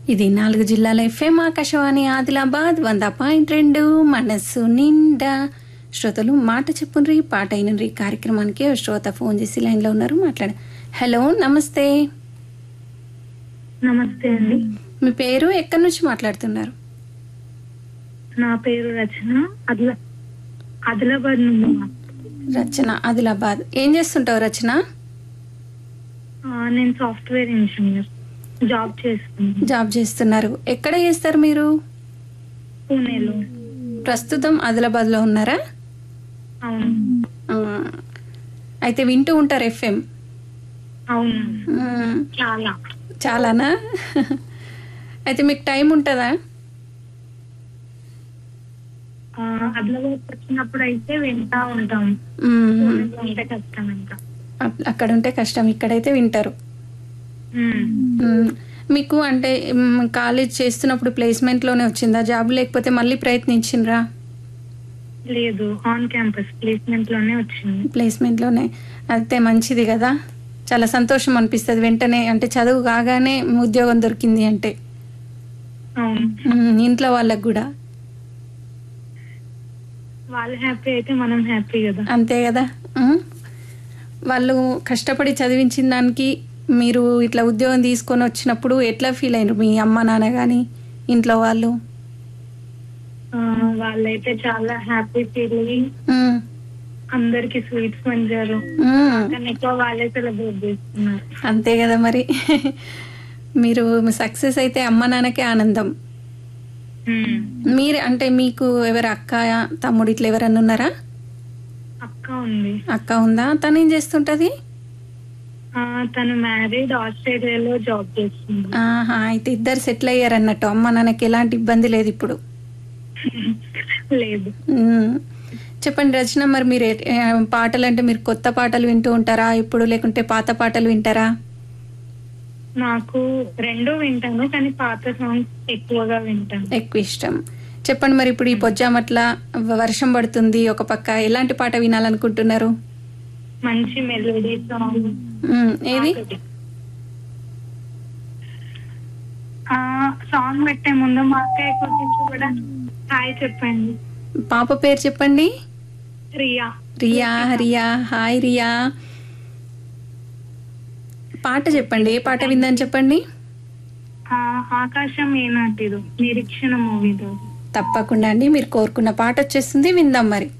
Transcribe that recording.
ఇది నాలుగు జిల్లాల ఎఫ్ఎం ఆకాశవాణి ఆదిలాబాద్ వంద పాయింట్ రెండు మనస్సు నిండా శ్రోతలు మాట చెప్పుండ్రి పాట అయినరి కార్యక్రమానికి ఓ శ్రోత ఫోన్ చేసి లైన్లో ఉన్నారు మాట్లాడ హలో నమస్తే నమస్తే అండి మీ పేరు ఎక్కడి నుంచి మాట్లాడుతున్నారు నా పేరు రచన ఆదిలా ఆదిలాబాద్ నుండి మా- రచన ఆదిలాబాద్ ఏం చేస్తుంటావు రచన ఆ, నేను సాఫ్ట్వేర్ ఇంజనీర్ జాబ్ చేస్తున్నాను జాబ్ చేస్తున్నారు ఎక్కడ చేస్తారు మీరు పూణేలో ప్రస్తుతం ఆదిలాబాద్లో ఉన్నారా అవును ఆ, అయితే వింటూ ఉంటారు ఎఫ్ఎం అవును మ్మ్. చాలా చాలానా అయితే మీకు టైం ఉంటుందా ఆ, ఆదిలాబాద్ వచ్చినప్పుడు అయితే వింటా ఉంటాం మ్మ్. పూణేలో ఉంటే కష్టం ఇంకా అక్- అక్కడ ఉంటే కష్టం ఇక్కడైతే వింటారు ఉమ్. మ్మ్. మీకు అంటే మ్మ్, కాలేజ్ చేస్తున్నప్పుడు ప్లేస్మెంట్లోనే వచ్చిందా జాబ్ లేకపోతే మళ్ళీ ప్రయత్నించిండ్రా లేదు ఆన్ క్యాంపస్ ప్లేస్మెంట్ లోనే వచ్చింది ప్లేస్మెంట్లోనే అయితే మంచిది కదా చాలా సంతోషం అనిపిస్తుంది వెంటనే అంటే చదువు కాగానే ఉద్యోగం దొరికింది అంటే అవును మ్మ్, ఇంట్లో వాళ్ళకు కూడా వాళ్ళు హ్యాపీ అయితే మనం హ్యాపీ కదా అంతే కదా మ్మ్. వాళ్ళు కష్టపడి చదివించిన దానికి మీరు ఇట్లా ఉద్యోగం తీసుకొని వచ్చినప్పుడు ఎట్లా ఫీల్ అయినారు మీ అమ్మ నాన్న కానీ ఇంట్లో వాళ్ళు ఆ, వాళ్ళైతే చాలా హ్యాపీ ఫీల్ అయ్యి మ్మ్. అందరికి స్వీట్స్ పంచారు మ్మ్. కానీ ఎక్కువ వాళ్ళే సెలబ్రేట్ చేస్తున్నారు అంతే కదా మరి మీరు సక్సెస్ అయితే అమ్మ నాన్నకే ఆనందం ఉమ్. మీరు అంటే మీకు ఎవరు అక్క తమ్ముడు ఇట్లా ఎవరన్నా ఉన్నారా అక్క ఉంది అక్క ఉందా తను ఏం చేస్తుంటది ఆ, తను మ్యారీడ్ ఆస్ట్రేలియాలో జాబ్ చేస్తుంది ఆహా అయితే ఇద్దరు సెటిల్ అయ్యారు అన్నట్టు అమ్మ నాన్నకి ఎలాంటి ఇబ్బంది లేదు ఇప్పుడు లేదు మ్మ్. చెప్పండి రచన మరి మీరు ఏ- ఏ, పాటలు అంటే మీరు కొత్త పాటలు వింటూ ఉంటారా ఇప్పుడు లేకుంటే పాత పాటలు వింటారా నాకు రెండు వింటాను కానీ పాత సాంగ్స్ ఎక్కువగా వింటాను ఎక్కువ ఇష్టం చెప్పండి మరి ఇప్పుడు ఈ పొజ్జామట్ల వర్షం పడుతుంది ఒక పక్క ఎలాంటి పాట వినాలనుకుంటున్నారు మంచి మెలోడీ సాంగ్ మ్మ్. ఏది ఆ సాంగ్ పెట్టే ముందు మా అక్కయ్య గురించి కూడా హాయ్ చెప్పండి పాప పేరు చెప్పండి రియా రియా రియా హాయ్ రియా పాట చెప్పండి ఏ పాట విందని చెప్పండి ఆ, ఆకాశం ఏనాటిదు నిరీక్షణ మూవీతో తప్పకుండా అండి మీరు కోరుకున్న పాట వచ్చేస్తుంది విందాం మరి